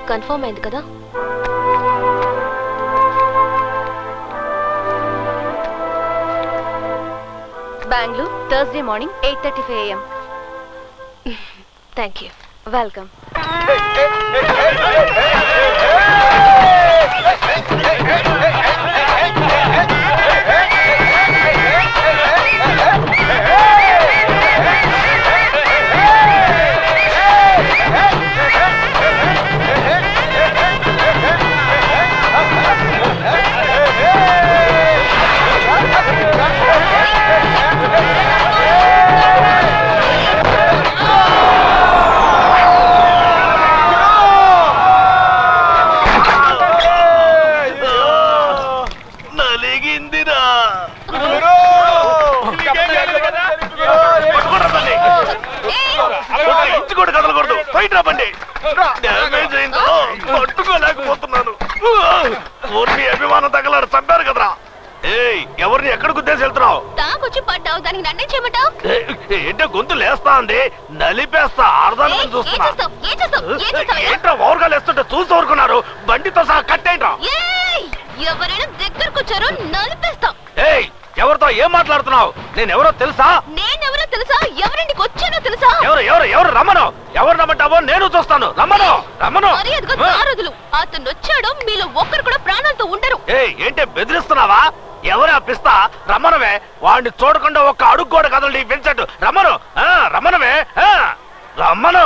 Confirm అయింది కదా Bengaluru Thursday morning eight thirty five AM thank you welcome నలిగిందిరా inch కూడా కదలకూడదు బయట రా బండి డ్యామేజ్ అయిందో పట్టుకోలేకపోతున్నాను ఊరిని అభిమానం తగలాడు చంపారు కదరా ఏయ్ ఎవరిని ఎక్కడ గుద్దేసి వెళ్తున్నావు తాకొచ్చి పడ్డావు దానికి నన్నే చేయమంటావు ఏయ్, ఏంటో గొంతు లేస్తా అంది నలిపేస్తా అర్థాన్ని ఏం చూస్తున్నా చేస్తావు ఏం చేస్తావు ఏం చేస్తావు ఏంట్రా ఓవర్గా లేస్తుంటే చూసి ఊరుకున్నారు బండితో సహా కట్టేంట్రా ఏయ్! ఎవరైనా దగ్గరకు వచ్చారో నలిపేస్తాం ఏయ్ ఎవరితో ఏం మాట్లాడుతున్నావు నేను ఎవరో తెలుసా నేనెవరో తెలుసా ఎవరింటికి వచ్చానో తెలుసా ఎవరు ఎవరు ఎవరు రమ్మను ఎవరు రమ్మంటావో నేను చూస్తాను రమ్మను రమ్మను మరి అదిగో నారదులు అతను వచ్చాడో మీలో ఒక్కరు కూడా ప్రాణాలతో ఉండరు ఏయ్ ఏంటి బెదిరిస్తున్నావా ఎవరు పిస్తా రమ్మనవే వాడిని చూడకుండా ఒక్క అడుగు కూడా కదలండి పెంచట్టు రమ్మను ఆ, రమ్మనవే ఆ, రమ్మను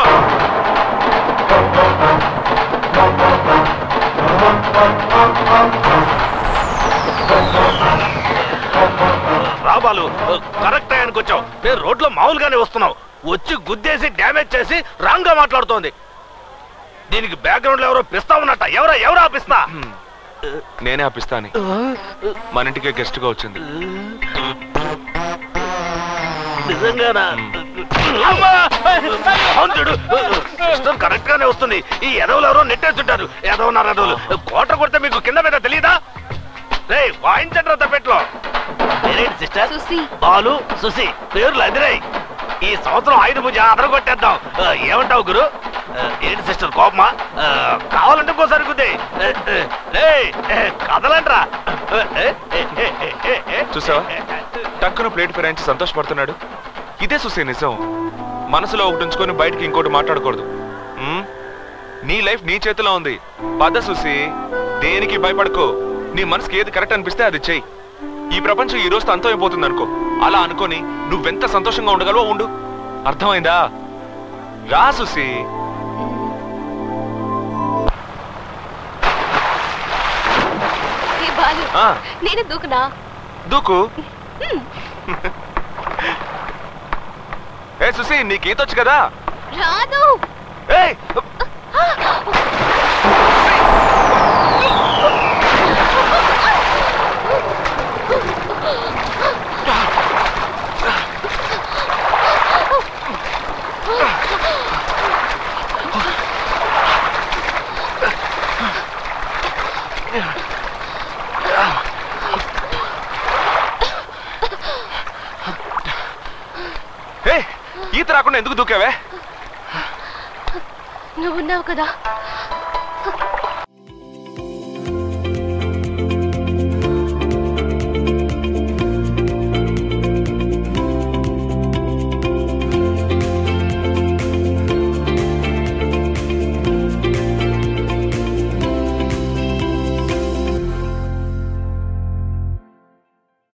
రాబాలు కరెక్ట్ టైంకి వచ్చావు నేను రోడ్లో మామూలుగానే వస్తున్నావు వచ్చి గుద్దేసి డ్యామేజ్ చేసి రాంగ్ గా మాట్లాడుతోంది దీనికి బ్యాక్గ్రౌండ్ లో ఎవరో పిస్తా ఉన్నట్ట ఎవరో ఎవరో పిస్తా నేనే ఆపిస్తాను మన ఇంటికే గెస్ట్ గా వచ్చింది నిజంగానా అమ్మా! అవును చూడు సిస్టర్ కరెక్ట్ గానే వస్తుంది ఈ ఎదవలు ఎవరో నెట్టేస్తుంటారు ఎదవన్నారు ఎదవలు కోట కొడితే మీకు కింద మీద తెలీదా రే వాయించండి తప్పెట్లో నేనేంటి సిస్టర్ సుసి బాలు సుసి పేర్లు అదిరాయి ఈ సంవత్సరం ఆయుధ పూజ అదరగొట్టేద్దాం ఆ, ఏమంటావు గురు ఆ, ఏంటి సిస్టర్ కోపమా ఆ, కావాలంటే ఇంకోసారి గుద్దే రే కదలంట్రా ఏ, ఏ, ఏ, ఏ, ఏ, ఏ. చూసావా టక్కున ప్లేట్ ఫిరాయించి సంతోషపడుతున్నాడు ఇదే చూసే నిజం మనసులో ఒకటి ఉంచుకొని బయటికి ఇంకోటి మాట్లాడకూడదు ఉమ్? నీ లైఫ్ నీ చేతిలో ఉంది పద చూసి దేనికి భయపడకో నీ మనసుకి ఏది కరెక్ట్ అనిపిస్తే అది చెయ్యి ఈ ప్రపంచం ఈ రోజుతో అంతం అయిపోతుంది అనుకో అలా అనుకొని నువ్వెంత సంతోషంగా ఉండగలవో ఉండు అర్థమైందా రా సుసి ఏ బాలు ఆ, నేను దూకునా దూకు ఏ సుసి నీకు ఈతొచ్చు కదా రాదు ఏయ్ ఏ ఈత రాకుండా ఎందుకు దూకావే నువ్వున్నావు కదా